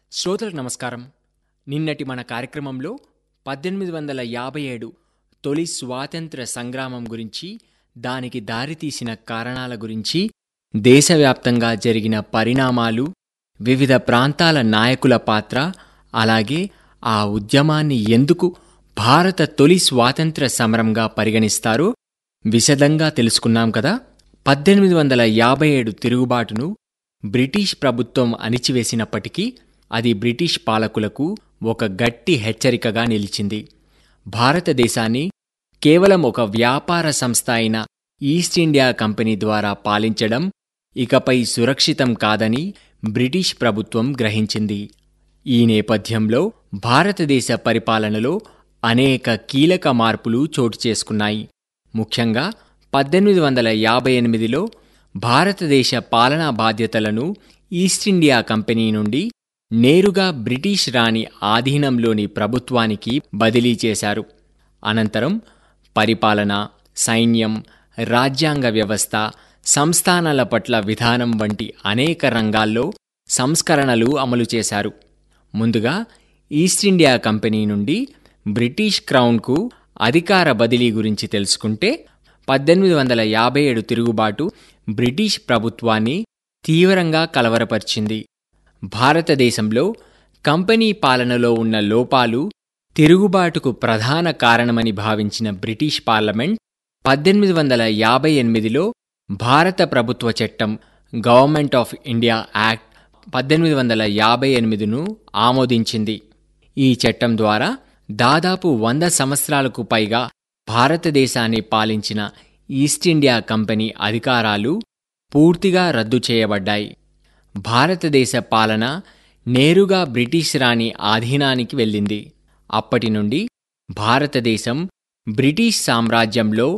శ్రోతలకు నమస్కారం నిన్నటి మన కార్యక్రమంలో పద్దెనిమిది వందల యాభై ఏడు తొలి స్వాతంత్ర సంగ్రామం గురించి దానికి దారితీసిన కారణాల గురించి దేశవ్యాప్తంగా జరిగిన పరిణామాలు వివిధ ప్రాంతాల నాయకుల పాత్ర అలాగే ఆ ఉద్యమాన్ని ఎందుకు భారత తొలి స్వాతంత్ర సమరంగా పరిగణిస్తారో విశదంగా తెలుసుకున్నాం కదా పద్దెనిమిది వందల యాభై ఏడు తిరుగుబాటును బ్రిటిష్ ప్రభుత్వం అణిచివేసినప్పటికీ అది బ్రిటిష్ పాలకులకు ఒక గట్టి హెచ్చరికగా నిలిచింది భారతదేశాన్ని కేవలం ఒక వ్యాపార సంస్థ అయిన ఈస్ట్ ఇండియా కంపెనీ ద్వారా పాలించడం ఇకపై సురక్షితం కాదని బ్రిటిష్ ప్రభుత్వం గ్రహించింది ఈ నేపథ్యంలో భారతదేశ పరిపాలనలో అనేక కీలక మార్పులు చోటు చేసుకున్నాయి ముఖ్యంగా పద్దెనిమిది వందల యాభై ఎనిమిదిలో భారతదేశ పాలనా బాధ్యతలను ఈస్ట్ ఇండియా కంపెనీ నుండి నేరుగా బ్రిటిష్ రాణి ఆధీనంలోని ప్రభుత్వానికి బదిలీ చేశారు అనంతరం పరిపాలన సైన్యం రాజ్యాంగ వ్యవస్థ సంస్థానాల పట్ల విధానం వంటి అనేక రంగాల్లో సంస్కరణలు అమలు చేశారు ముందుగా ఈస్ట్ ఇండియా కంపెనీ నుండి బ్రిటిష్ క్రౌన్కు అధికార బదిలీ గురించి తెలుసుకుంటే పద్దెనిమిది వందల యాభై ఏడు తిరుగుబాటు బ్రిటిష్ ప్రభుత్వాన్ని తీవ్రంగా కలవరపరిచింది భారతదేశంలో కంపెనీ పాలనలో ఉన్న లోపాలు తిరుగుబాటుకు ప్రధాన కారణమని భావించిన బ్రిటిష్ పార్లమెంట్ పద్దెనిమిది వందల యాభై ఎనిమిదిలో భారత ప్రభుత్వ చట్టం గవర్నమెంట్ ఆఫ్ ఇండియా యాక్ట్ పద్దెనిమిది వందల యాభై ఎనిమిదిను ఆమోదించింది ఈ చట్టం ద్వారా దాదాపు వంద సంవత్సరాలకు పైగా భారతదేశాన్ని పాలించిన ఈస్ట్ ఇండియా కంపెనీ అధికారాలు పూర్తిగా రద్దు చేయబడ్డాయి భారతదేశ పాలన నేరుగా బ్రిటిష్ రాణి ఆధీనానికి వెళ్ళింది అప్పటి నుండి భారతదేశం బ్రిటిష్ సామ్రాజ్యంలో